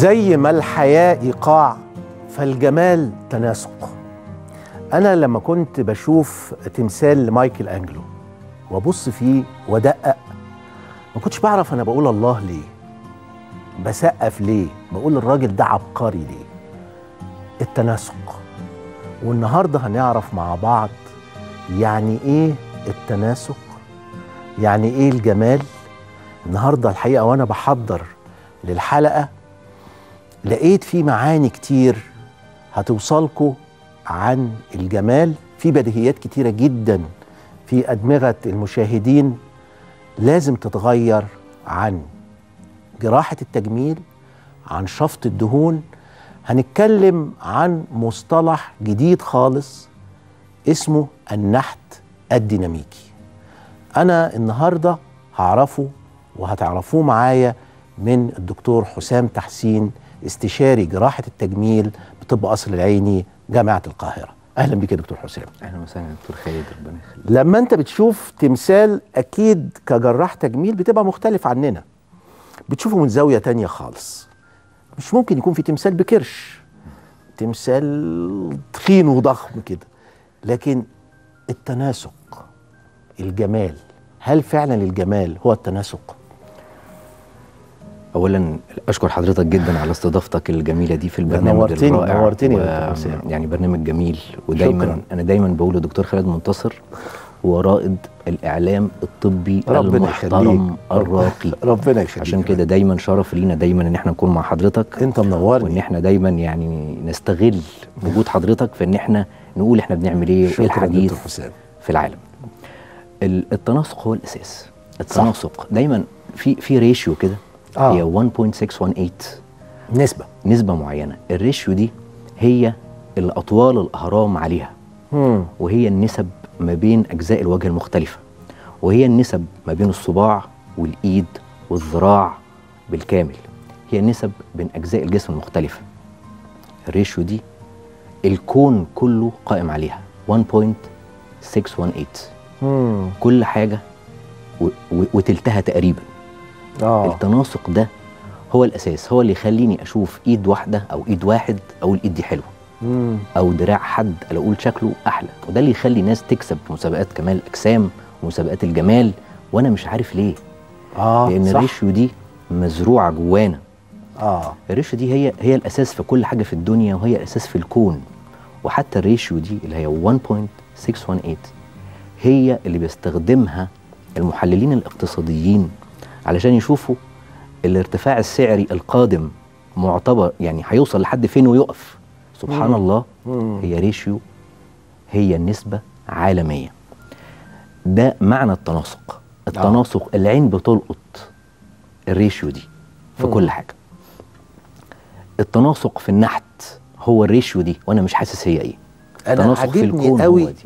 زي ما الحياة إيقاع فالجمال تناسق أنا لما كنت بشوف تمثال لمايكل أنجلو وأبص فيه وأدقق ما كنتش بعرف أنا بقول الله ليه بسقف ليه بقول الراجل ده عبقري ليه التناسق والنهاردة هنعرف مع بعض يعني إيه التناسق يعني إيه الجمال النهاردة الحقيقة وأنا بحضر للحلقة لقيت في معاني كتير هتوصلكوا عن الجمال في بديهيات كتيرة جدا في أدمغة المشاهدين لازم تتغير عن جراحة التجميل عن شفط الدهون هنتكلم عن مصطلح جديد خالص اسمه النحت الديناميكي أنا النهاردة هعرفه وهتعرفوه معايا من الدكتور حسام تحسين استشاري جراحة التجميل بطب قصر العيني جامعة القاهرة أهلا بك يا دكتور حسام اهلا وسهلا دكتور خالد ربنا يخليك لما أنت بتشوف تمثال أكيد كجراح تجميل بتبقى مختلف عننا بتشوفه من زاوية تانية خالص مش ممكن يكون في تمثال بكرش تمثال تخين وضخم كده لكن التناسق الجمال هل فعلا الجمال هو التناسق؟ اولا اشكر حضرتك جدا على استضافتك الجميله دي في البرنامج نورتني- الرائع نورتني يا و- دكتور حسام. يعني برنامج جميل ودايما شكراً. انا دايما بقول لدكتور خالد منتصر هو رائد الاعلام الطبي ربنا المحترم يخليك. الراقي ربنا يخليك عشان كده دايما شرف لينا دايما ان احنا نكون مع حضرتك انت وان منورني احنا دايما يعني نستغل وجود حضرتك في ان احنا نقول احنا بنعمل ايه وايه شكرا الحديث دكتور حسام في العالم ال- التناسق هو الاساس التناسق دايما في في ريشيو كده آه. هي 1.618 نسبة نسبه معينه الريشيو دي هي اللي اطوال الاهرام عليها مم. وهي النسب ما بين اجزاء الوجه المختلفه وهي النسب ما بين الصباع والايد والذراع بالكامل هي النسب بين اجزاء الجسم المختلفه الريشيو دي الكون كله قائم عليها 1.618 مم. كل حاجه و- و- وتلتها تقريبا اه التناسق ده هو الاساس هو اللي يخليني اشوف ايد واحده او ايد واحد اقول ايد دي حلوه مم. او دراع حد اقول شكله احلى وده اللي يخلي ناس تكسب في مسابقات كمال الاجسام ومسابقات الجمال وانا مش عارف ليه اه لان صح الريشيو دي مزروعه جوانا اه الريشيو دي هي هي الاساس في كل حاجه في الدنيا وهي الاساس في الكون وحتى الريشيو دي اللي هي 1.618 هي اللي بيستخدمها المحللين الاقتصاديين علشان يشوفوا الارتفاع السعري القادم معتبر يعني هيوصل لحد فين ويقف سبحان مم. الله مم. هي ريشيو هي نسبة عالمية ده معنى التناسق التناسق العين بتلقط الريشيو دي في مم. كل حاجة التناسق في النحت هو الريشيو دي وانا مش حاسس هي ايه انا التناسق في عاجبني الكون هو قوي دي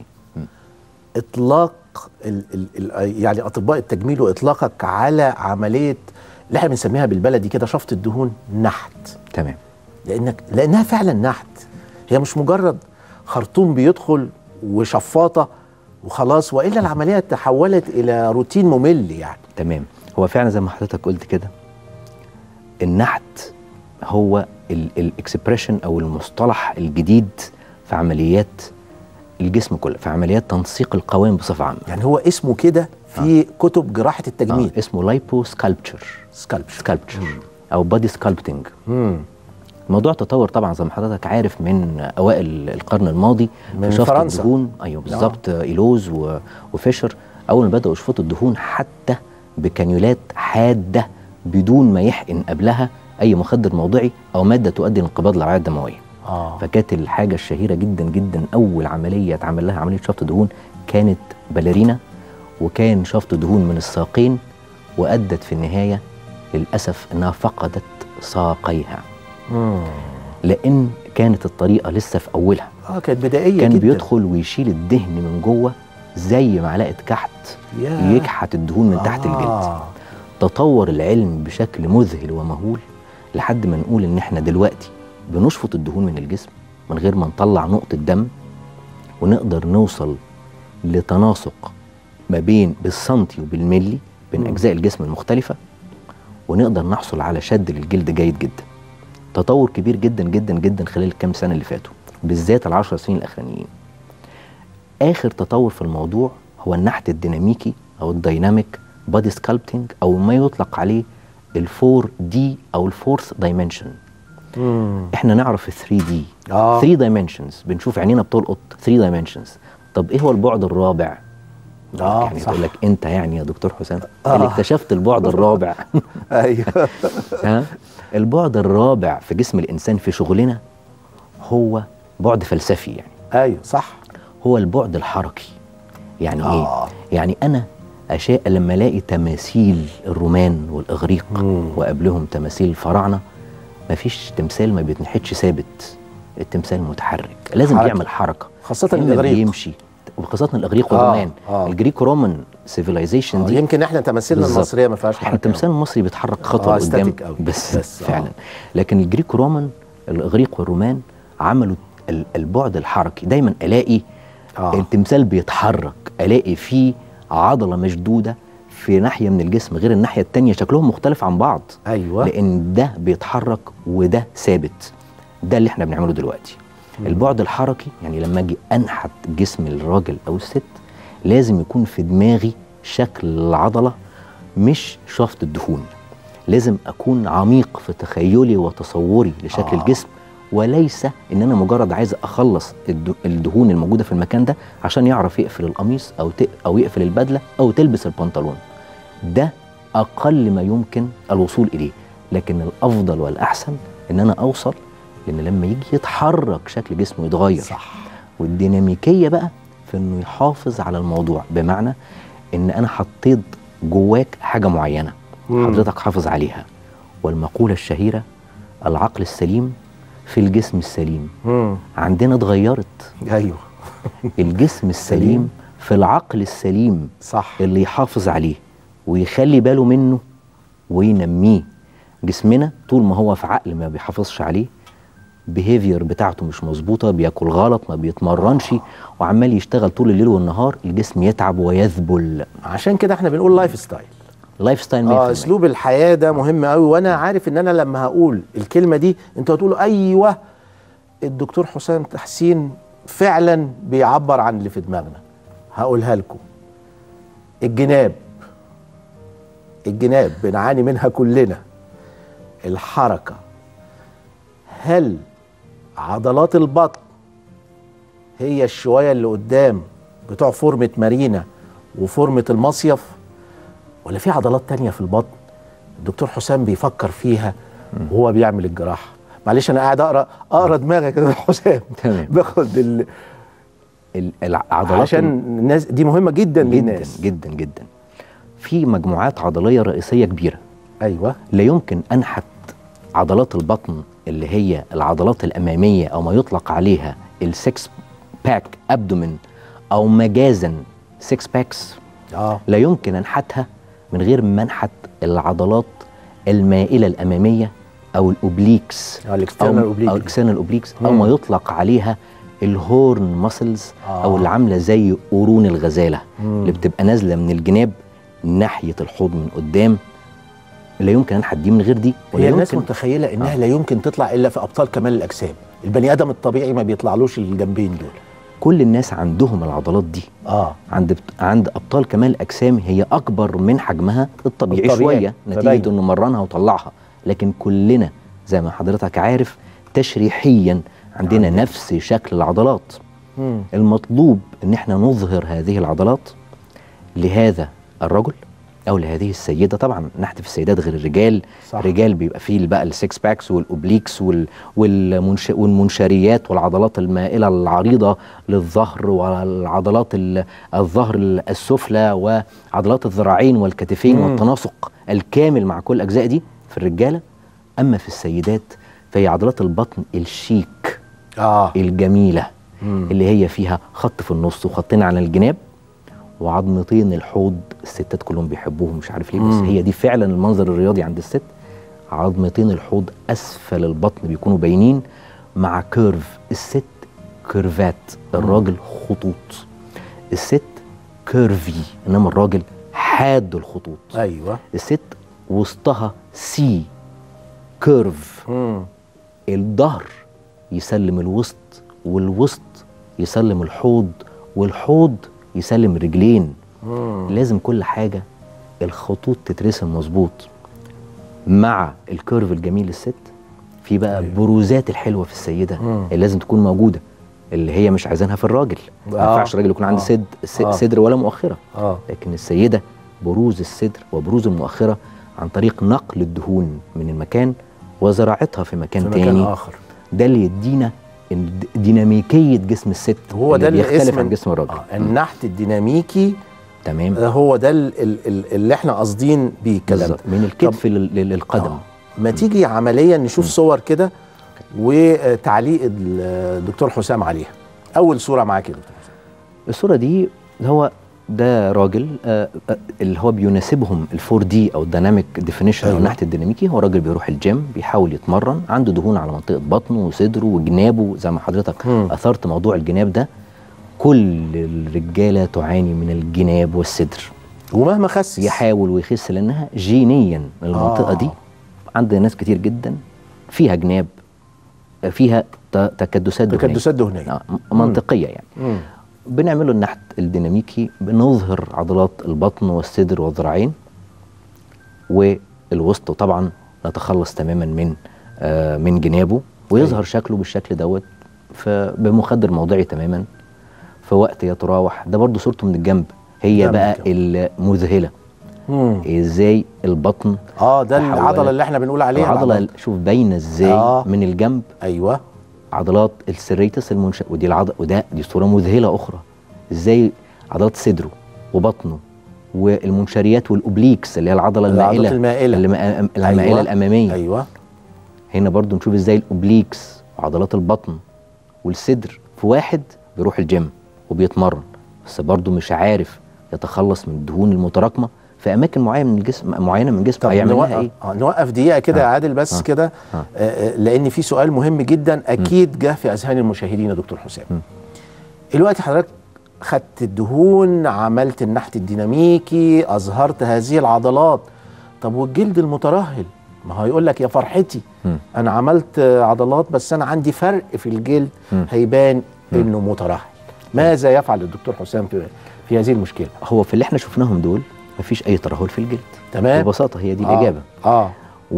اطلاق ال ال ال يعني اطباء التجميل واطلاقك على عمليه اللي احنا بنسميها بالبلدي كده شفط الدهون نحت تمام لانك لانها فعلا نحت هي مش مجرد خرطوم بيدخل وشفاطه وخلاص والا العمليه تحولت الى روتين ممل يعني تمام هو فعلا زي ما حضرتك قلت كده النحت هو الاكسبريشن او المصطلح الجديد في عمليات الجسم كله في عمليات تنسيق القوام بصفه عامه يعني هو اسمه كده في كتب جراحه التجميل آه. اسمه لايبو سكالبتشر سكالبشر سكالبتشر او بادي سكالبتنج مم. الموضوع تطور طبعا زي ما حضرتك عارف من اوائل القرن الماضي من في شفط فرنسا. الدهون ايوه بالظبط ايلوز و- وفيشر اول ما بداوا يشفطوا الدهون حتى بكانيولات حاده بدون ما يحقن قبلها اي مخدر موضعي او ماده تؤدي لانقباض الاوعيه الدمويه اه فكانت الحاجه الشهيره جدا جدا اول عمليه اتعمل لها عمليه شفط دهون كانت باليرينا وكان شفط دهون من الساقين وادت في النهايه للاسف انها فقدت ساقيها مم. لان كانت الطريقه لسه في اولها اه كانت بدائيه كان جدا بيدخل ويشيل الدهن من جوه زي معلقه كحت ياه. يكحت الدهون من تحت الجلد آه. تطور العلم بشكل مذهل ومهول لحد ما نقول ان احنا دلوقتي بنشفط الدهون من الجسم من غير ما نطلع نقطه دم ونقدر نوصل لتناسق ما بين بالسنتي وبالملي بين مم. اجزاء الجسم المختلفه ونقدر نحصل على شد للجلد جيد جدا تطور كبير جدا جدا جدا خلال الكام سنه اللي فاتوا بالذات العشر سنين الاخرانيين اخر تطور في الموضوع هو النحت الديناميكي او الدايناميك بادي سكالبتنج او ما يطلق عليه الفور دي او الفورث دايمنشن مم. احنا نعرف ال 3 دي آه. 3 دايمنشنز بنشوف عينينا بتلقط 3 دايمنشنز طب ايه هو البعد الرابع آه، يعني صح. تقول لك انت يعني يا دكتور حسام آه. اللي اكتشفت البعد الرابع ايوه ها البعد الرابع في جسم الانسان في شغلنا هو بعد فلسفي يعني ايوه صح هو البعد الحركي يعني آه. ايه يعني انا اشاء لما الاقي تماثيل الرومان والاغريق مم. وقبلهم تماثيل الفراعنه مفيش تمثال ما بيتنحتش ثابت التمثال متحرك لازم حركة. بيعمل حركه خاصة إما الإغريق. بيمشي وخاصه الاغريق آه، والرومان آه. الجريك رومان سيفيلايزيشن آه، دي يمكن احنا تماثيلنا بالظبط. المصريه ما فيهاش احنا حركه التمثال المصري بيتحرك خطوه آه، قدام static أوي. بس, بس، بس آه. فعلا لكن الجريك رومان الاغريق والرومان عملوا ال- البعد الحركي دايما الاقي آه. التمثال بيتحرك الاقي فيه عضله مشدوده في ناحيه من الجسم غير الناحيه التانية شكلهم مختلف عن بعض ايوه لان ده بيتحرك وده ثابت ده اللي احنا بنعمله دلوقتي البعد الحركي يعني لما اجي انحت جسم الراجل او الست لازم يكون في دماغي شكل العضله مش شفط الدهون لازم اكون عميق في تخيلي وتصوري لشكل آه. آه. الجسم وليس ان انا مجرد عايز اخلص الد- الدهون الموجوده في المكان ده عشان يعرف يقفل القميص او ت- او يقفل البدله او تلبس البنطلون ده اقل ما يمكن الوصول اليه لكن الافضل والاحسن ان انا اوصل لان لما يجي يتحرك شكل جسمه يتغير صح والديناميكيه بقى في انه يحافظ على الموضوع بمعنى ان انا حطيت جواك حاجه معينه مم. حضرتك حافظ عليها والمقوله الشهيره العقل السليم في الجسم السليم مم. عندنا اتغيرت ايوه الجسم السليم في العقل السليم صح اللي يحافظ عليه ويخلي باله منه وينميه جسمنا طول ما هو في عقل ما بيحافظش عليه بيهيفير بتاعته مش مظبوطه بياكل غلط ما بيتمرنش وعمال يشتغل طول الليل والنهار الجسم يتعب ويذبل عشان كده احنا بنقول لايف ستايل لايف ستايل 100% اه اسلوب الحياه ده مهم قوي وانا عارف ان انا لما هقول الكلمه دي انتوا هتقولوا ايوه الدكتور حسام تحسين فعلا بيعبر عن اللي في دماغنا هقولها لكم الجناب الجناب بنعاني منها كلنا الحركه هل عضلات البطن هي الشويه اللي قدام بتوع فورمه مارينا وفورمه المصيف ولا في عضلات تانية في البطن الدكتور حسام بيفكر فيها وهو بيعمل الجراحة معلش انا قاعد اقرا اقرا دماغك كده يا حسام تمام. باخد ال... ال- العضلات عشان الناس دي مهمة جدا جدا للناس جدا جدا في مجموعات عضليه رئيسيه كبيره ايوه لا يمكن انحت عضلات البطن اللي هي العضلات الاماميه او ما يطلق عليها السكس باك ابدومين او مجازا سكس باكس اه لا يمكن انحتها من غير ما انحت العضلات المائله الاماميه او الاوبليكس آه، الاكسترنال او أوبليك او دي. الاكسترنال اوبليكس او مم. ما يطلق عليها الهورن ماسلز آه. او اللي عامله زي قرون الغزاله مم. اللي بتبقى نازله من الجناب ناحيه الحوض من قدام لا يمكن انحت دي من غير دي هي الناس يمكن متخيلة انها لا يمكن تطلع الا في ابطال كمال الاجسام البني ادم الطبيعي ما بيطلعلوش الجنبين دول كل الناس عندهم العضلات دي اه عند بت- عند ابطال كمال الاجسام هي اكبر من حجمها الطبيعي, الطبيعي. شويه فباين. نتيجه انه مرنها وطلعها لكن كلنا زي ما حضرتك عارف تشريحيا عندنا عندنا. نفس شكل العضلات مم. المطلوب ان احنا نظهر هذه العضلات لهذا الرجل او لهذه السيده طبعا نحت في السيدات غير الرجال صح. الرجال بيبقى فيه بقى السكس باكس والاوبليكس وال والمنش والمنشريات والعضلات المائله العريضه للظهر والعضلات ال- الظهر السفلى وعضلات الذراعين والكتفين مم. والتناسق الكامل مع كل الاجزاء دي في الرجاله اما في السيدات فهي عضلات البطن الشيك اه الجميله مم. اللي هي فيها خط في النص وخطين على الجناب وعظمتين الحوض الستات كلهم بيحبوهم مش عارف ليه بس مم. هي دي فعلا المنظر الرياضي عند الست عظمتين الحوض اسفل البطن بيكونوا باينين مع كيرف الست كيرفات الراجل خطوط الست كيرفي انما الراجل حاد الخطوط ايوه الست وسطها سي كيرف مم. الظهر يسلم الوسط والوسط يسلم الحوض والحوض يسلم الرجلين لازم كل حاجه الخطوط تترسم مظبوط مع الكيرف الجميل للست في بقى البروزات الحلوه في السيده اللي لازم تكون موجوده اللي هي مش عايزينها في الراجل ما آه. ينفعش الراجل يكون عنده آه. سد س- آه. صدر ولا مؤخره اه لكن السيده بروز الصدر وبروز المؤخره عن طريق نقل الدهون من المكان وزراعتها في مكان, في تاني مكان اخر ده اللي يدينا الد- ديناميكيه جسم الست هو ده اللي بيختلف اسم عن جسم الراجل آه. النحت الديناميكي تمام آه، هو ده ال- ال- ال- اللي احنا قاصدين بيه الكلام ده بالظبط من الكتف لل- لل- للقدم آه. ما تيجي عمليا نشوف صور كده وتعليق ال- الدكتور حسام عليها اول صوره معاك يا دكتور حسام الصوره دي هو ده راجل آه، آه، اللي هو بيناسبهم الفور دي او الديناميك ديفينيشن او أيوة. النحت الديناميكي هو راجل بيروح الجيم بيحاول يتمرن عنده دهون على منطقه بطنه وصدره وجنابه زي ما حضرتك مم. اثرت موضوع الجناب ده كل الرجاله تعاني من الجناب والصدر ومهما خسس يحاول ويخس لانها جينيا المنطقه آه. دي عند ناس كتير جدا فيها جناب فيها ت- تكدسات دهنية. تكدسات دهنيه آه، م- منطقيه يعني مم. بنعمله النحت الديناميكي بنظهر عضلات البطن والصدر والذراعين والوسط طبعا نتخلص تماما من آه من جنابه ويظهر شكله بالشكل دوت ف- بمخدر موضعي تماما في وقت يتراوح ده برضو صورته من الجنب هي ده من بقى الجنب. المذهله مم. ازاي البطن اه ده تحولت. العضله اللي احنا بنقول عليها العضله العضلة. شوف باينه ازاي آه. من الجنب ايوه عضلات السريتس المنشأ ودي العضله وده دي صوره مذهله اخرى ازاي عضلات صدره وبطنه والمنشريات والاوبليكس اللي هي العضله العضلات المائله المائلة. اللي ما- المائله أيوة. الاماميه ايوه هنا برضو نشوف ازاي الاوبليكس وعضلات البطن والصدر في واحد بيروح الجيم وبيتمرن بس برضو مش عارف يتخلص من الدهون المتراكمه في اماكن معينه من الجسم معينه من الجسم طب هيعمل نوقف لها ايه آه نوقف دقيقه كده يا آه. عادل بس آه. كده آه. آه، آه، لان في سؤال مهم جدا اكيد جه في اذهان المشاهدين يا دكتور حسام دلوقتي حضرتك خدت الدهون عملت النحت الديناميكي اظهرت هذه العضلات طب والجلد المترهل ما هو يقول لك يا فرحتي مم. انا عملت آه، عضلات بس انا عندي فرق في الجلد مم. هيبان انه مترهل ماذا يفعل الدكتور حسام في في هذه المشكله هو في اللي احنا شفناهم دول مفيش اي ترهل في الجلد تمام ببساطه هي دي آه. الاجابه اه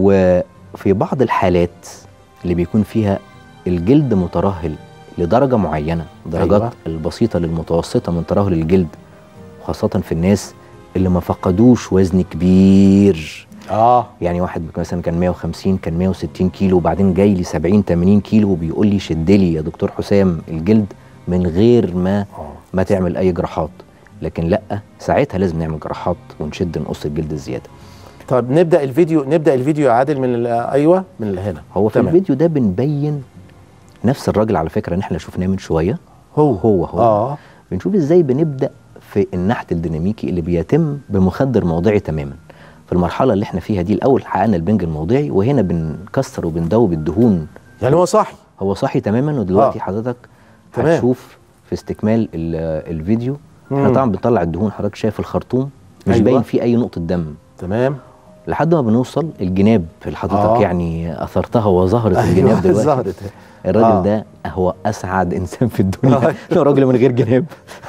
وفي بعض الحالات اللي بيكون فيها الجلد مترهل لدرجة معينة درجات أيوة. أيوة. البسيطة للمتوسطة من ترهل الجلد خاصة في الناس اللي ما فقدوش وزن كبير اه يعني واحد مثلا كان 150 كان 160 كيلو وبعدين جاي لي 70 80 كيلو وبيقول لي شد لي يا دكتور حسام الجلد من غير ما اه ما تعمل اي جراحات لكن لا ساعتها لازم نعمل جراحات ونشد نقص الجلد الزياده طب نبدا الفيديو نبدا الفيديو يا عادل من ال- ايوه من ال- هنا هو في تمام. الفيديو ده بنبين نفس الراجل على فكره اللي احنا شفناه من شويه هو هو هو اه بنشوف ازاي بنبدا في النحت الديناميكي اللي بيتم بمخدر موضعي تماما في المرحله اللي احنا فيها دي الاول حققنا البنج الموضعي وهنا بنكسر وبندوب الدهون يعني هو صاحي هو صاحي تماما ودلوقتي آه. حضرتك تمام. هتشوف في استكمال ال- الفيديو احنا مم. طبعا بنطلع الدهون حضرتك شايف الخرطوم مش أيوة. باين فيه اي نقطه دم تمام لحد ما بنوصل الجناب اللي حضرتك آه. يعني اثرتها وظهرت الجناب أيوة، دلوقتي ظهرت الراجل آه. ده هو اسعد انسان في الدنيا آه. لو راجل من غير جناب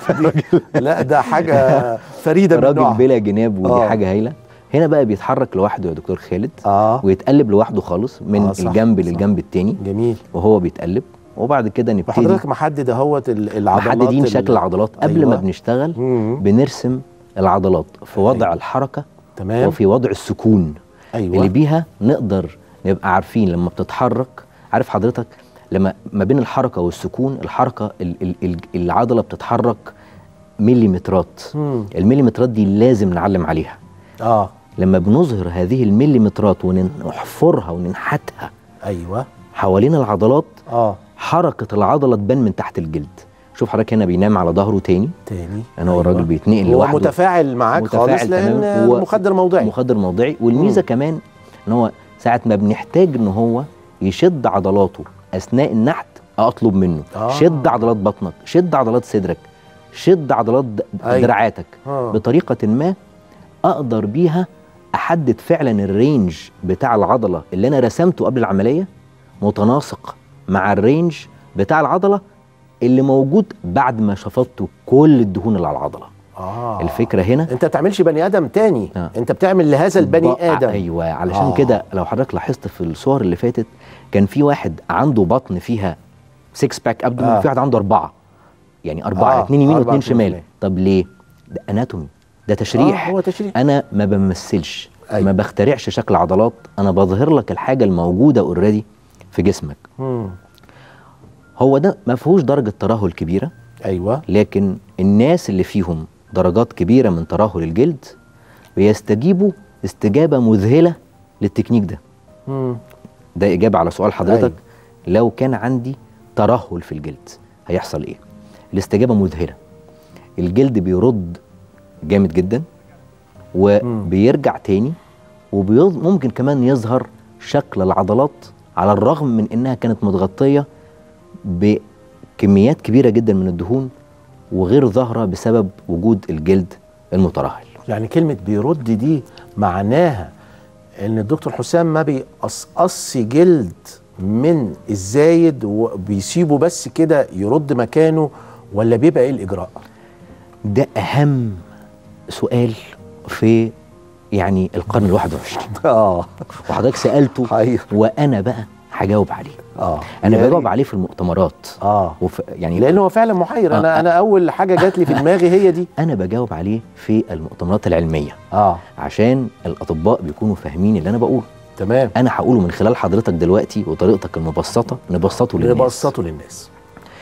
لا ده حاجه فريده من راجل نوعها بلا جناب ودي آه. حاجه هايله هنا بقى بيتحرك لوحده يا دكتور خالد اه ويتقلب لوحده خالص من آه، صح، الجنب صح. للجنب التاني جميل وهو بيتقلب وبعد كده نبتدي وحضرتك محدد اهوت ال- العضلات محددين ال- شكل العضلات قبل أيوة. ما بنشتغل مم. بنرسم العضلات في وضع الحركه تمام وفي وضع السكون ايوه اللي بيها نقدر نبقى عارفين لما بتتحرك عارف حضرتك لما ما بين الحركه والسكون الحركه ال ال ال العضله بتتحرك مليمترات مم. المليمترات دي لازم نعلم عليها اه لما بنظهر هذه المليمترات ونحفرها وننحتها ايوه حوالين العضلات اه حركه العضله تبان من تحت الجلد شوف حضرتك هنا بينام على ظهره تاني تاني يعني هو الراجل بيتنقل هو لوحده متفاعل معاك متفاعل خالص لان تماماً. هو المخدر موضعي مخدر موضعي والميزه كمان ان هو ساعه ما بنحتاج ان هو يشد عضلاته اثناء النحت اطلب منه آه. شد عضلات بطنك شد عضلات صدرك شد عضلات د- أيوة. دراعاتك آه. بطريقه ما اقدر بيها احدد فعلا الرينج بتاع العضله اللي انا رسمته قبل العمليه متناسق مع الرينج بتاع العضله اللي موجود بعد ما شفطتوا كل الدهون اللي على العضله اه الفكره هنا انت ما بتعملش بني ادم تاني آه. انت بتعمل لهذا البني بقى- ادم ايوه علشان آه. كده لو حضرتك لاحظت في الصور اللي فاتت كان في واحد عنده بطن فيها 6 باك ابدو آه. وفي واحد عنده اربعه يعني اربعه آه، اتنين يمين أربعة، واتنين اتنين شمال شمال. طب ليه؟ ده اناتومي ده تشريح آه، هو تشريح. انا ما بمثلش أيوة. ما بخترعش شكل عضلات انا بظهر لك الحاجه الموجوده اوريدي في جسمك مم. هو ده ما فيهوش درجه ترهل كبيره ايوه لكن الناس اللي فيهم درجات كبيره من ترهل الجلد بيستجيبوا استجابه مذهله للتكنيك ده مم. ده اجابه على سؤال حضرتك أيوة. لو كان عندي ترهل في الجلد هيحصل ايه الاستجابه مذهله الجلد بيرد جامد جدا وبيرجع تاني وممكن كمان يظهر شكل العضلات على الرغم من انها كانت متغطيه بكميات كبيره جدا من الدهون وغير ظاهره بسبب وجود الجلد المترهل يعني كلمة بيرد دي معناها ان الدكتور حسام ما بيقصقص جلد من الزايد وبيسيبه بس كده يرد مكانه ولا بيبقى ايه الاجراء؟ ده اهم سؤال في يعني القرن الواحد وعشرين اه وحضرتك سالته حقيقة. وانا بقى هجاوب عليه اه انا يا بجاوب ريت. عليه في المؤتمرات اه وف يعني لانه هو فعلا محير آه. انا انا اول حاجه جات لي في دماغي هي دي انا بجاوب عليه في المؤتمرات العلميه اه عشان الاطباء بيكونوا فاهمين اللي انا بقوله تمام انا هقوله من خلال حضرتك دلوقتي وطريقتك المبسطه نبسطه للناس نبسطه للناس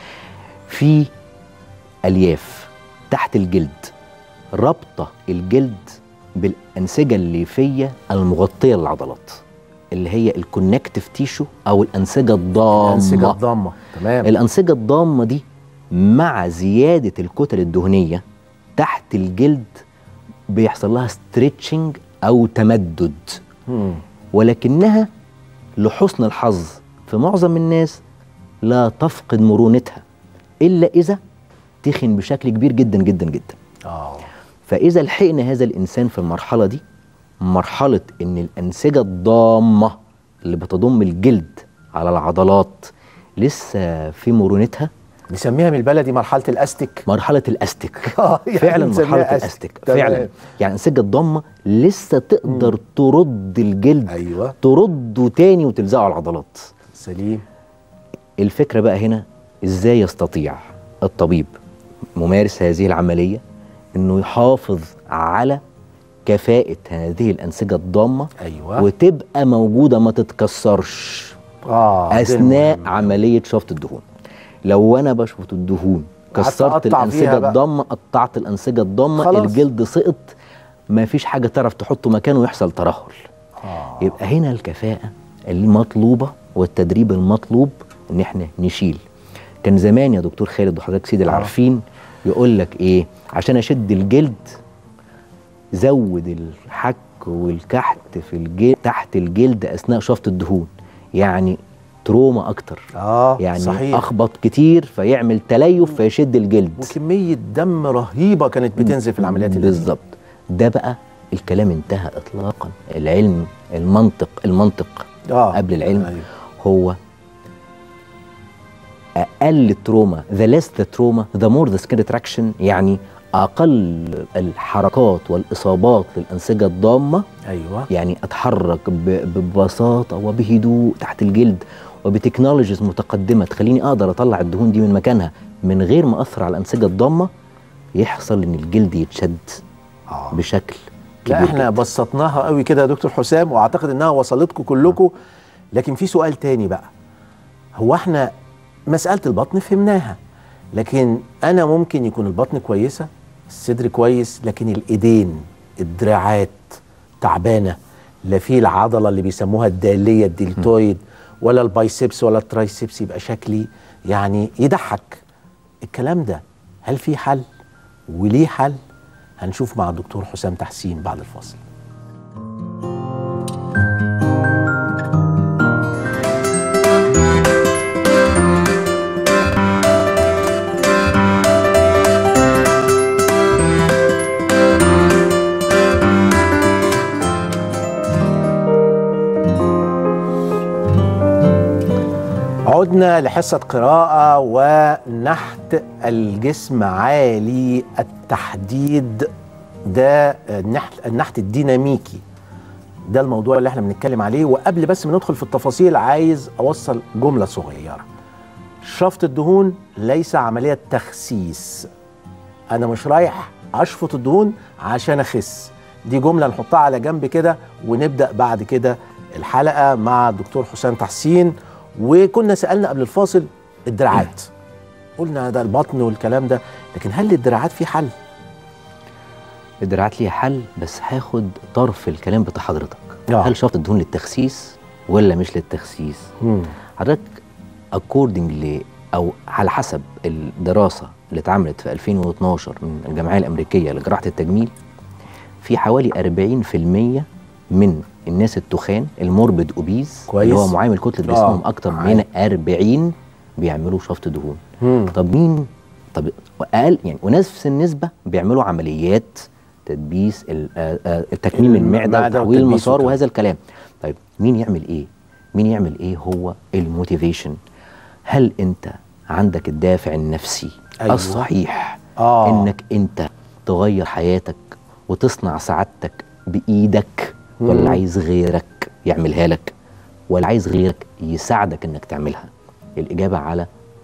في الياف تحت الجلد رابطه الجلد بالانسجه الليفيه المغطيه للعضلات اللي هي الكونكتيف تيشو او الانسجه الضامه الانسجه الضامه تمام الأنسجة الضامة دي مع زيادة الكتل الدهنية تحت الجلد بيحصل لها ستريتشنج أو تمدد مم. ولكنها لحسن الحظ في معظم الناس لا تفقد مرونتها إلا إذا تخن بشكل كبير جدا جدا جدا اه فإذا لحقنا هذا الإنسان في المرحلة دي مرحلة إن الأنسجة الضامة اللي بتضم الجلد على العضلات لسه في مرونتها نسميها من البلدي مرحله الاستك مرحلة الأستك آه، يعني فعلا بنسميها مرحلة أستك. الأستك تمام. فعلا يعني أنسجة الضمة لسه تقدر ترد الجلد ايوه ترده تاني وتلزقه على العضلات سليم الفكرة بقى هنا إزاي يستطيع الطبيب ممارس هذه العملية إنه يحافظ على كفاءة هذه الأنسجة الضامة ايوه وتبقى موجودة ما تتكسرش اه ده أثناء المهم. عملية شفط الدهون لو أنا بشفط الدهون قعدت كسرت أقطع فيها الأنسجة بقى. الضامة قطعت الأنسجة الضامة خلاص. الجلد سقط ما فيش حاجة تعرف تحطه مكانه ويحصل ترهل آه. يبقى هنا الكفاءة المطلوبة والتدريب المطلوب ان احنا نشيل كان زمان يا دكتور خالد وحضرتك سيدي العارفين يقول لك ايه عشان اشد الجلد زود الحك والكحت في الجلد تحت الجلد اثناء شفط الدهون يعني تروما اكتر اه يعني صحيح اخبط كتير فيعمل تليف فيشد الجلد وكميه دم رهيبه كانت بتنزل في العمليات اللي بالظبط ده بقى الكلام انتهى اطلاقا العلم المنطق المنطق اه قبل العلم أيوة. هو اقل التروما the less the trauma the more the skin retraction يعني اقل الحركات والاصابات للانسجه الضامه ايوه يعني اتحرك ب- ببساطه وبهدوء تحت الجلد وبتكنولوجيز متقدمه تخليني اقدر اطلع الدهون دي من مكانها من غير ما اثر على الانسجه الضامه يحصل ان الجلد يتشد اه بشكل لا كبير احنا جداً. بسطناها قوي كده يا دكتور حسام واعتقد انها وصلتكم كلكم لكن في سؤال تاني بقى هو احنا مساله البطن فهمناها لكن انا ممكن يكون البطن كويسه الصدر كويس لكن الايدين الدراعات تعبانه لا في العضله اللي بيسموها الداليه الدلتويد ولا البايسبس ولا الترايسبس يبقى شكلي يعني يضحك الكلام ده هل في حل وليه حل هنشوف مع الدكتور حسام تحسين بعد الفاصل عدنا لحصة قراءة ونحت الجسم عالي التحديد ده النحت, النحت الديناميكي ده الموضوع اللي احنا بنتكلم عليه وقبل بس ما ندخل في التفاصيل عايز اوصل جملة صغيرة شفط الدهون ليس عملية تخسيس انا مش رايح اشفط الدهون عشان اخس دي جملة نحطها على جنب كده ونبدأ بعد كده الحلقة مع الدكتور حسام تحسين وكنا سألنا قبل الفاصل الدراعات قلنا ده البطن والكلام ده لكن هل للدراعات في حل؟ الدراعات ليها حل بس هاخد طرف الكلام بتاع حضرتك آه. هل شفط الدهون للتخسيس ولا مش للتخسيس مم. حضرتك اكوردنج او على حسب الدراسه اللي اتعملت في 2012 من الجمعيه الامريكيه لجراحه التجميل في حوالي 40% من الناس التخان الموربد اوبيز كويس. اللي هو معامل كتله جسمهم آه، اكتر معاك. من 40 بيعملوا شفط دهون مم. طب مين طب اقل يعني ونفس النسبه بيعملوا عمليات تدبيس ال- آه، آه، تكميم المعده المعدة وتحويل والتدبيس المسار وكده. وهذا الكلام طيب مين يعمل ايه مين يعمل ايه هو الموتيفيشن هل انت عندك الدافع النفسي أيوة. أيوة. الصحيح آه. انك انت تغير حياتك وتصنع سعادتك بايدك ولا مم. عايز غيرك يعملها لك ولا عايز غيرك يساعدك انك تعملها الاجابه على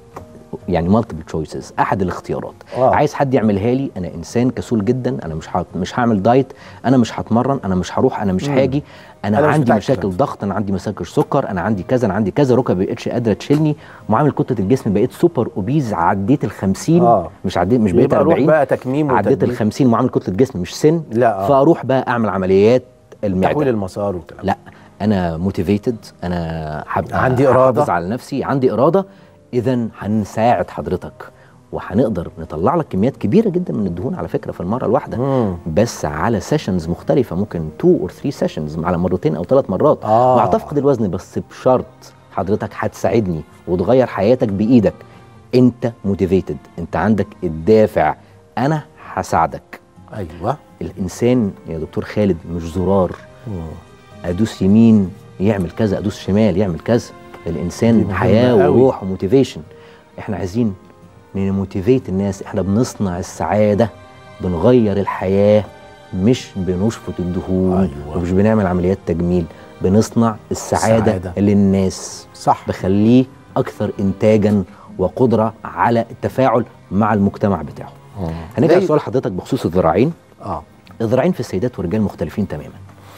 يعني مالتيبل تشويسز احد الاختيارات آه. آه. عايز حد يعملها لي انا انسان كسول جدا انا مش ه... مش هعمل دايت انا مش هتمرن انا مش هروح انا مش مم. هاجي انا, أنا مش عندي بتاع مشاكل الكلام. ضغط انا عندي مشاكل سكر انا عندي كذا انا عندي كذا ركبي بقتش قادره تشيلني معامل كتله الجسم بقيت سوبر اوبيز عديت ال 50 آه. مش عديت مش بقيت يبقى روح 40 بقى تكميم عديت ال وتدبيس. 50 معامل كتله جسم مش سن لا، آه. فاروح بقى اعمل عمليات المعده تحويل المسار والكلام لا انا موتيفيتد انا حب عندي إرادة. احافظ على نفسي عندي اراده اذا هنساعد حضرتك وهنقدر نطلع لك كميات كبيره جدا من الدهون على فكره في المره الواحده مم. بس على سيشنز مختلفه ممكن 2 اور 3 سيشنز على مرتين او ثلاث مرات آه. وهتفقد الوزن بس بشرط حضرتك هتساعدني وتغير حياتك بايدك انت موتيفيتد انت عندك الدافع انا هساعدك ايوه الانسان يا دكتور خالد مش زرار مم. ادوس يمين يعمل كذا ادوس شمال يعمل كذا دي الانسان مهمة حياه قوي. وروح وموتيفيشن احنا عايزين نموتيفيت الناس احنا بنصنع السعاده بنغير الحياه مش بنشفط الدهون أيوة. ومش بنعمل عمليات تجميل بنصنع السعاده, السعادة. للناس صح بخليه اكثر انتاجا وقدره على التفاعل مع المجتمع بتاعه هنرجع زي- لسؤال حضرتك بخصوص الذراعين اه الذراعين في السيدات والرجال مختلفين تماما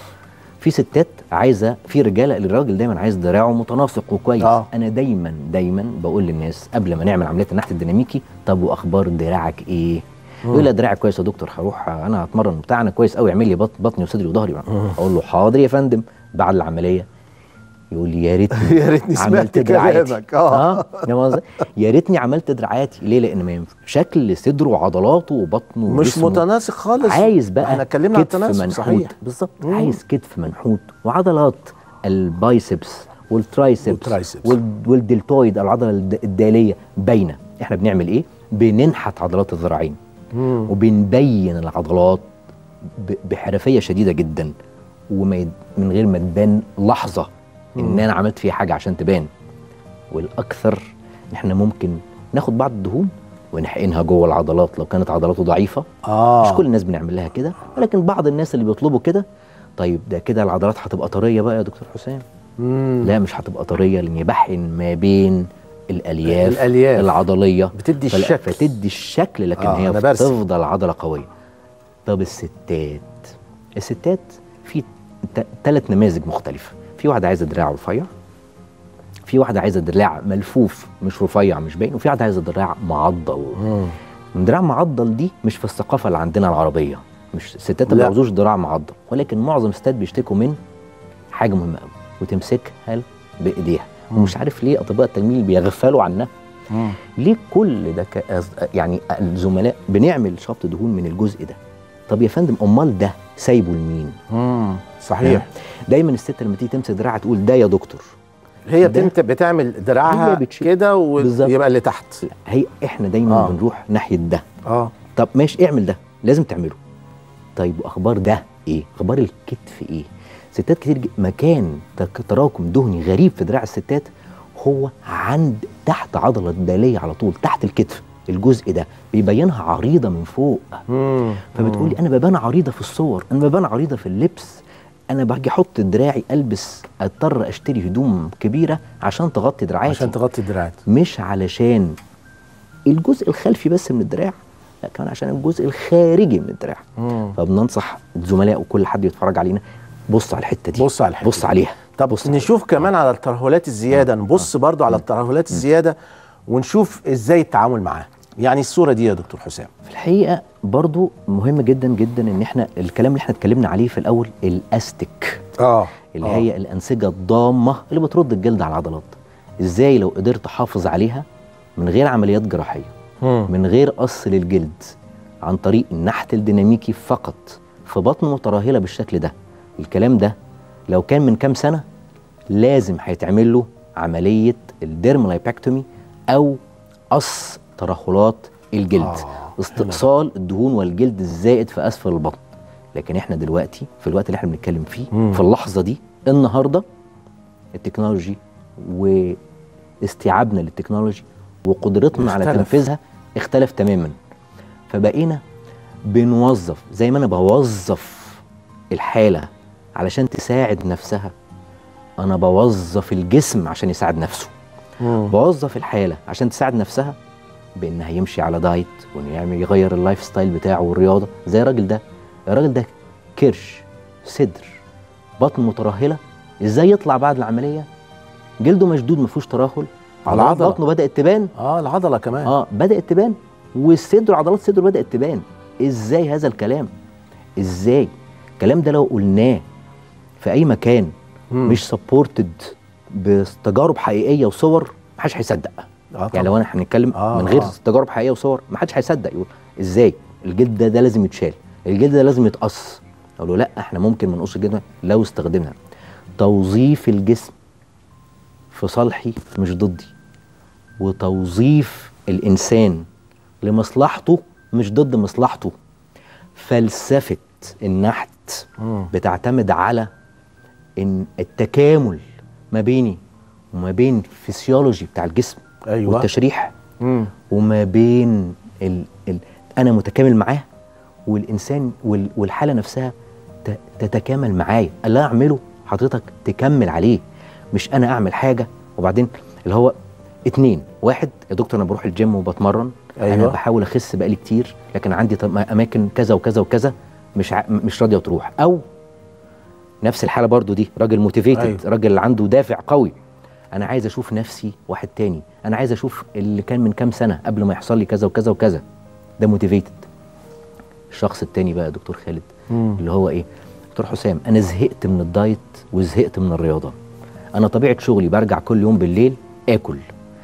في ستات عايزه في رجاله الراجل دايما عايز دراعه متناسق وكويس آه. انا دايما دايما بقول للناس قبل ما نعمل عمليه النحت الديناميكي طب واخبار دراعك ايه يقول لي دراعي كويس يا دكتور هروح انا هتمرن بتاع انا كويس قوي اعمل لي بط- بطني وصدري وظهري اقول له حاضر يا فندم بعد العمليه يقول لي يا ريتني يا ريتني سمعت عملت دراعاتي كلامك، آه. اه فاهم قصدي؟ يا ريتني عملت دراعاتي ليه لان ما ينفع شكل صدره وعضلاته وبطنه مش وجسمه متناسق خالص عايز بقى احنا اتكلمنا عن كتف التناسق منحوت صحيح بالظبط مم. عايز كتف منحوت وعضلات البايسبس والترايسبس والترايسبس. وال- والدلتويد العضله الد- الداليه باينه احنا بنعمل ايه بننحت عضلات الذراعين مم. وبنبين العضلات ب- بحرفيه شديده جدا وما يد- من غير ما تبان لحظه ان انا عملت فيها حاجه عشان تبان والاكثر ان احنا ممكن ناخد بعض الدهون ونحقنها جوه العضلات لو كانت عضلاته ضعيفه اه مش كل الناس بنعمل لها كده ولكن بعض الناس اللي بيطلبوا كده طيب ده كده العضلات هتبقى طريه بقى يا دكتور حسام مم. لا مش هتبقى طريه لان بحقن ما بين الالياف, الألياف. العضليه بتدي فلا- الشكل. فتدي الشكل لكن آه، هي أنا برسم. بتفضل عضله قويه طب الستات الستات في ثلاث نماذج مختلفه في واحده عايزه دراع رفيع في واحده عايزه دراع ملفوف مش رفيع مش باين وفي واحده عايزه دراع معضل مم. دراع معضل دي مش في الثقافه اللي عندنا العربيه مش الستات ما لا. بيعوزوش دراع معضل ولكن معظم الستات بيشتكوا من حاجه مهمه قوي وتمسكها بايديها ومش عارف ليه اطباء التجميل بيغفلوا عنها مم. ليه كل ده ك... أص- يعني الزملاء بنعمل شفط دهون من الجزء ده طب يا فندم امال ده سايبه لمين مم. صحيح دايما الست لما تيجي تمسك دراعها تقول ده يا دكتور هي ده- بتمت بتعمل دراعها هي بتشيل. كده بالظبط. ويبقى اللي تحت لا هي احنا دايما آه. آه. بنروح ناحيه ده اه طب ماشي اعمل ده لازم تعمله طيب واخبار ده ايه اخبار الكتف ايه ستات كتير ج- مكان تك- تراكم دهني غريب في دراع الستات هو عند تحت عضله الداليه على طول تحت الكتف الجزء ده بيبينها عريضه من فوق مم. فبتقولي انا ببان عريضه في الصور انا ببان عريضه في اللبس انا باجي احط دراعي البس اضطر اشتري هدوم كبيره عشان تغطي دراعاتي عشان تغطي الدراعات مش علشان الجزء الخلفي بس من الدراع لا كمان عشان الجزء الخارجي من الدراع مم. فبننصح الزملاء وكل حد يتفرج علينا بص على الحته دي بص على الحتة بص دي. عليها طب بص نشوف كمان على الترهلات الزياده نبص برضو على الترهلات الزياده ونشوف ازاي التعامل معاها يعني الصوره دي يا دكتور حسام في الحقيقه برضو مهم جدا جدا ان احنا الكلام اللي احنا اتكلمنا عليه في الاول الاستيك اه اللي هي الانسجه الضامه اللي بترد الجلد على العضلات ازاي لو قدرت احافظ عليها من غير عمليات جراحيه مم. من غير قص للجلد عن طريق النحت الديناميكي فقط في بطن مترهله بالشكل ده الكلام ده لو كان من كام سنه لازم هيتعمل له عمليه الديرمالايبكتومي او قص ترهلات الجلد آه، استئصال الدهون والجلد الزائد في اسفل البطن لكن احنا دلوقتي في الوقت اللي احنا بنتكلم فيه مم. في اللحظه دي النهارده التكنولوجي واستيعابنا للتكنولوجي وقدرتنا على اختلف. تنفيذها اختلف تماما فبقينا بنوظف زي ما انا بوظف الحاله علشان تساعد نفسها انا بوظف الجسم عشان يساعد نفسه مم. بوظف الحاله عشان تساعد نفسها بانها يمشي على دايت وانه يعمل يغير اللايف ستايل بتاعه والرياضه زي الراجل ده الراجل ده كرش صدر بطن مترهله ازاي يطلع بعد العمليه جلده مشدود ما فيهوش ترهل على عضلات عضلة. بطنه بدات تبان اه العضله كمان اه بدات تبان والصدر عضلات صدره بدات تبان ازاي هذا الكلام ازاي الكلام ده لو قلناه في اي مكان مم. مش سبورتد بتجارب حقيقيه وصور محدش هيصدق آه طبعاً. يعني لو انا هنتكلم آه، من غير آه. تجارب حقيقيه وصور محدش هيصدق يقول ازاي الجلد ده, ده لازم يتشال الجلد ده لازم يتقص اقول له لا احنا ممكن ما نقص الجلد لو استخدمنا توظيف الجسم في صالحي مش ضدي وتوظيف الانسان لمصلحته مش ضد مصلحته فلسفه النحت مم. بتعتمد على ان التكامل ما بيني وما بين الفسيولوجي بتاع الجسم أيوة. والتشريح مم. وما بين ال ال انا متكامل معاه والانسان وال والحاله نفسها ت- تتكامل معايا اللي أنا اعمله حضرتك تكمل عليه مش انا اعمل حاجه وبعدين اللي هو اتنين واحد يا دكتور انا بروح الجيم وبتمرن أيوة. انا بحاول اخس بقالي كتير لكن عندي طم- اماكن كذا وكذا وكذا مش ع... مش راضيه تروح او نفس الحاله برضو دي راجل موتيفيتد أيوة. راجل اللي عنده دافع قوي انا عايز اشوف نفسي واحد تاني انا عايز اشوف اللي كان من كام سنه قبل ما يحصل لي كذا وكذا وكذا ده موتيفيتد الشخص التاني بقى يا دكتور خالد مم. اللي هو ايه دكتور حسام انا زهقت من الدايت وزهقت من الرياضه انا طبيعه شغلي برجع كل يوم بالليل اكل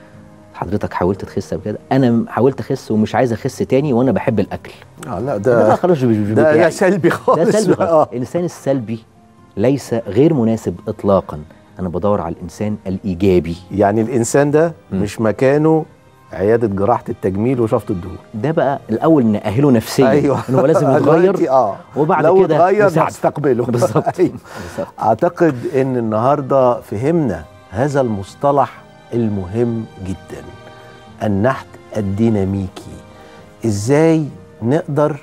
حضرتك حاولت تخس قبل كده انا حاولت اخس ومش عايز اخس تاني وانا بحب الاكل اه لا ده بقى ده خلاص مش مش ده, ده بتاعي. سلبي خالص ده سلبي بقى. خالص الانسان السلبي ليس غير مناسب اطلاقا انا بدور على الانسان الايجابي يعني الانسان ده مم. مش مكانه عياده جراحه التجميل وشفط الدهون ده بقى الاول نأهله نفسيا ايوه ان هو لازم يتغير دلوقتي اه وبعد لو كده اتغير نساعده. نستقبله بالظبط أيوة. بالظبط اعتقد ان النهارده فهمنا هذا المصطلح المهم جدا النحت الديناميكي ازاي نقدر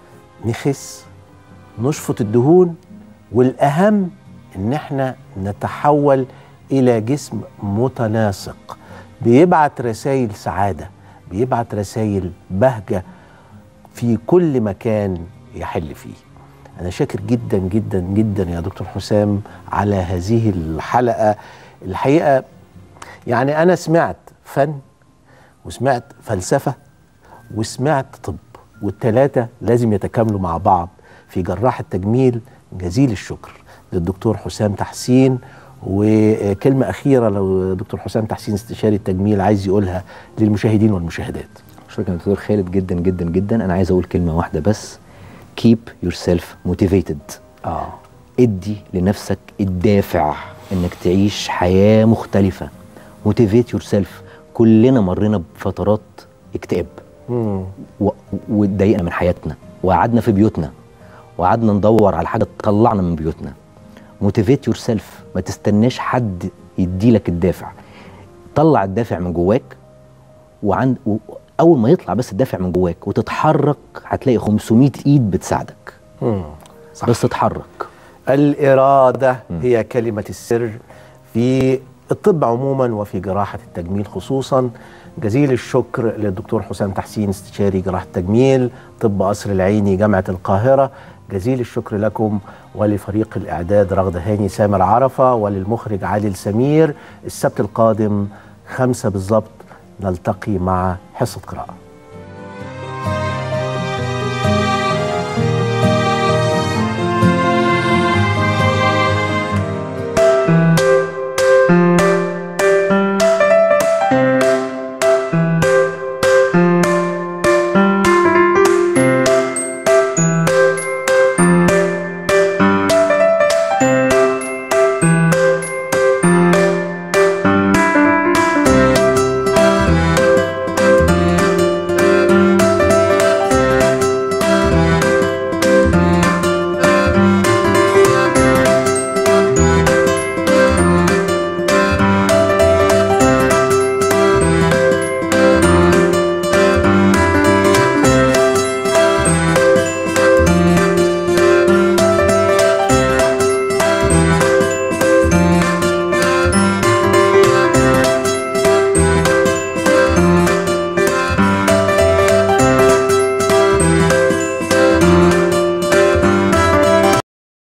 نخس نشفط الدهون والاهم ان احنا نتحول الى جسم متناسق بيبعت رسائل سعاده بيبعت رسائل بهجه في كل مكان يحل فيه أنا شاكر جدا جدا جدا يا دكتور حسام على هذه الحلقة الحقيقة يعني أنا سمعت فن وسمعت فلسفة وسمعت طب والتلاتة لازم يتكاملوا مع بعض في جراح التجميل جزيل الشكر للدكتور حسام تحسين وكلمة أخيرة لو دكتور حسام تحسين استشاري التجميل عايز يقولها للمشاهدين والمشاهدات شكرا يا دكتور خالد جدا جدا جدا انا عايز اقول كلمه واحده بس keep yourself motivated آه ادي لنفسك الدافع انك تعيش حياه مختلفه motivate yourself كلنا مرينا بفترات اكتئاب مم. و- واتضايقنا من حياتنا وقعدنا في بيوتنا وقعدنا ندور على حاجه تطلعنا من بيوتنا موتيفيت يور سيلف ما تستناش حد يديلك الدافع طلع الدافع من جواك وعند و- اول ما يطلع بس الدافع من جواك وتتحرك هتلاقي 500 ايد بتساعدك مم. صح. بس تتحرك الإرادة هي كلمة السر في الطب عموما وفي جراحة التجميل خصوصا جزيل الشكر للدكتور حسام تحسين استشاري جراحة التجميل طب قصر العيني جامعة القاهرة جزيل الشكر لكم ولفريق الإعداد رغد هاني سامر عرفة وللمخرج علي السمير السبت القادم خمسة بالضبط نلتقي مع حصة قراءة